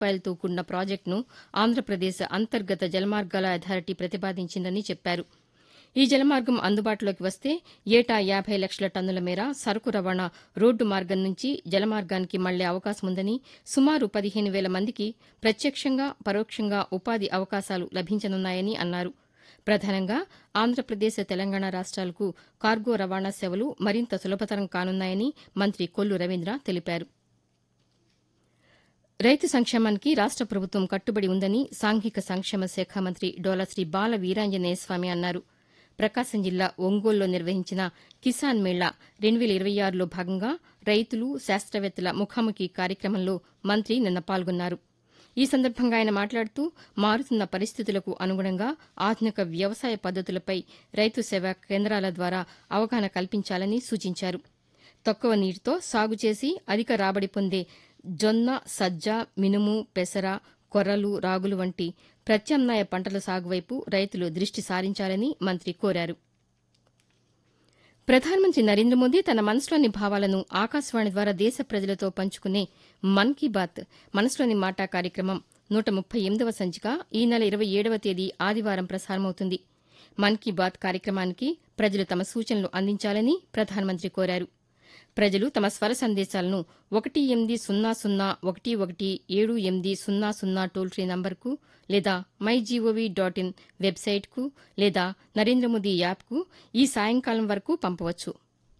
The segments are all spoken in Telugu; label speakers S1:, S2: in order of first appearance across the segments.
S1: రూపాయలతో కూడిన ప్రాజెక్టును ఆంధ్రప్రదేశ్ అంతర్గత జలమార్గాల అథారిటీ ప్రతిపాదించిందని చెప్పారు ఈ జలమార్గం అందుబాటులోకి వస్తే ఏటా యాబై లక్షల టన్నుల మేర సరకు రవాణా రోడ్డు మార్గం నుంచి జలమార్గానికి మళ్లే అవకాశం ఉందని సుమారు పదిహేను వేల మందికి ప్రత్యక్షంగా పరోక్షంగా ఉపాధి అవకాశాలు లభించనున్నాయని అన్నారు ప్రధానంగా ఆంధ్రప్రదేశ్ తెలంగాణ రాష్ట్రాలకు కార్గో రవాణా సేవలు మరింత సులభతరం కానున్నాయని మంత్రి కొల్లు రవీంద్ర తెలిపారు రైతు సంక్షేమానికి రాష్ట ప్రభుత్వం కట్టుబడి ఉందని సాంఘిక సంక్షేమ శాఖ మంత్రి డోలశ్రీ బాల వీరాంజనేయ స్వామి అన్నారు ప్రకాశం జిల్లా ఒంగోలులో నిర్వహించిన కిసాన్ మేళా రెండు వేల ఇరవై ఆరులో భాగంగా రైతులు శాస్త్రవేత్తల ముఖాముఖి కార్యక్రమంలో మంత్రి నిన్న పాల్గొన్నారు ఈ సందర్భంగా ఆయన మాట్లాడుతూ మారుతున్న పరిస్థితులకు అనుగుణంగా ఆధునిక వ్యవసాయ పద్దతులపై రైతు సేవా కేంద్రాల ద్వారా అవగాహన కల్పించాలని సూచించారు తక్కువ నీటితో సాగు చేసి అధిక రాబడి పొందే జొన్న సజ్జ మినుము పెసర కొర్రలు రాగులు వంటి ప్రత్యామ్నాయ పంటల సాగు వైపు రైతులు దృష్టి సారించాలని మంత్రి కోరారు ప్రధానమంత్రి నరేంద్ర మోదీ తన మనసులోని భావాలను ఆకాశవాణి ద్వారా దేశ ప్రజలతో పంచుకునే మన్ కీ బాత్ మనసులోని మాట కార్యక్రమం నూట ముప్పై ఎనిమిదవ సంచిక ఈ నెల ఇరవై ఏడవ తేదీ ఆదివారం ప్రసారమవుతుంది మన్ కీ బాత్ కార్యక్రమానికి ప్రజలు తమ సూచనలు అందించాలని ప్రధానమంత్రి కోరారు ప్రజలు తమ స్వర సందేశాలను ఒకటి ఎనిమిది సున్నా సున్నా ఒకటి ఒకటి ఏడు ఎనిమిది సున్నా సున్నా టోల్ ఫ్రీ నంబర్కు లేదా మై జీఓవీ డాట్ ఇన్ వెబ్సైట్కు లేదా నరేంద్ర మోదీ యాప్కు ఈ సాయంకాలం వరకు పంపవచ్చు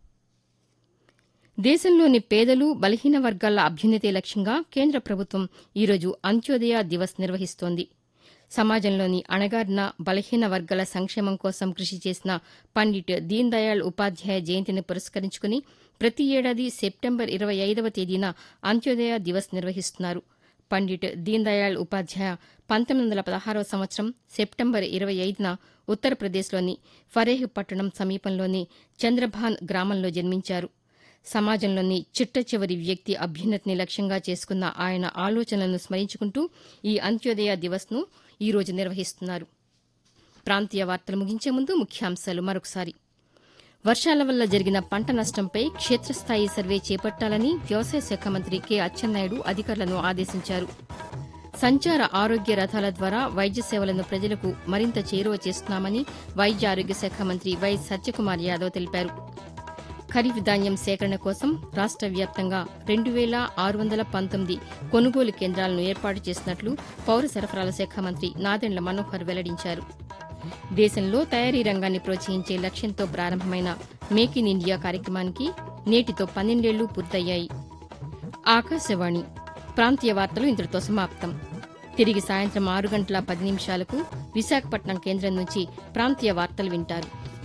S1: దేశంలోని పేదలు బలహీన వర్గాల అభ్యున్నతే లక్ష్యంగా కేంద్ర ప్రభుత్వం ఈరోజు అంత్యోదయ దివస్ నిర్వహిస్తోంది సమాజంలోని అణగారిన బలహీన వర్గాల సంక్షేమం కోసం కృషి చేసిన పండిట్ దీన్ దయాళ్ ఉపాధ్యాయ జయంతిని పురస్కరించుకుని ప్రతి ఏడాది సెప్టెంబర్ ఇరవై ఐదవ తేదీన అంత్యోదయ దివస్ నిర్వహిస్తున్నారు పండిట్ దీన్ దయాళ్ ఉపాధ్యాయ పంతొమ్మిది వందల పదహారవ సంవత్సరం సెప్టెంబర్ ఇరవై ఐదున ఉత్తరప్రదేశ్లోని ఫరేహ్ పట్టణం సమీపంలోని చంద్రభాన్ గ్రామంలో జన్మించారు సమాజంలోని చిట్ట చివరి వ్యక్తి అభ్యున్నతిని లక్ష్యంగా చేసుకున్న ఆయన ఆలోచనలను స్మరించుకుంటూ ఈ అంత్యోదయ దివస్ను ఈరోజు నిర్వహిస్తున్నారు ప్రాంతీయ వార్తలు ముగించే ముందు ముఖ్యాంశాలు మరొకసారి వర్షాల వల్ల జరిగిన పంట నష్టంపై క్షేత్రస్థాయి సర్వే చేపట్టాలని వ్యవసాయ శాఖ మంత్రి కె అచ్చెన్నాయుడు అధికారులను ఆదేశించారు సంచార ఆరోగ్య రథాల ద్వారా వైద్య సేవలను ప్రజలకు మరింత చేరువ చేస్తున్నామని వైద్య ఆరోగ్య శాఖ మంత్రి వై సత్యకుమార్ యాదవ్ తెలిపారు ఖరీఫ్ ధాన్యం సేకరణ కోసం రాష్ట వ్యాప్తంగా రెండు వేల ఆరు వందల పంతొమ్మిది కొనుగోలు కేంద్రాలను ఏర్పాటు చేసినట్లు పౌర సరఫరాల శాఖ మంత్రి నాదెండ్ల మనోహర్ వెల్లడించారు దేశంలో తయారీ రంగాన్ని ప్రోత్సహించే లక్ష్యంతో ప్రారంభమైన మేక్ ఇన్ ఇండియా కార్యక్రమానికి నేటితో పన్నెండేళ్లు పూర్తయ్యాయి ఆకాశవాణి ప్రాంతీయ వార్తలు ఇంతటితో సమాప్తం తిరిగి సాయంత్రం ఆరు గంటల పది నిమిషాలకు విశాఖపట్నం కేంద్రం నుంచి ప్రాంతీయ వార్తలు వింటారు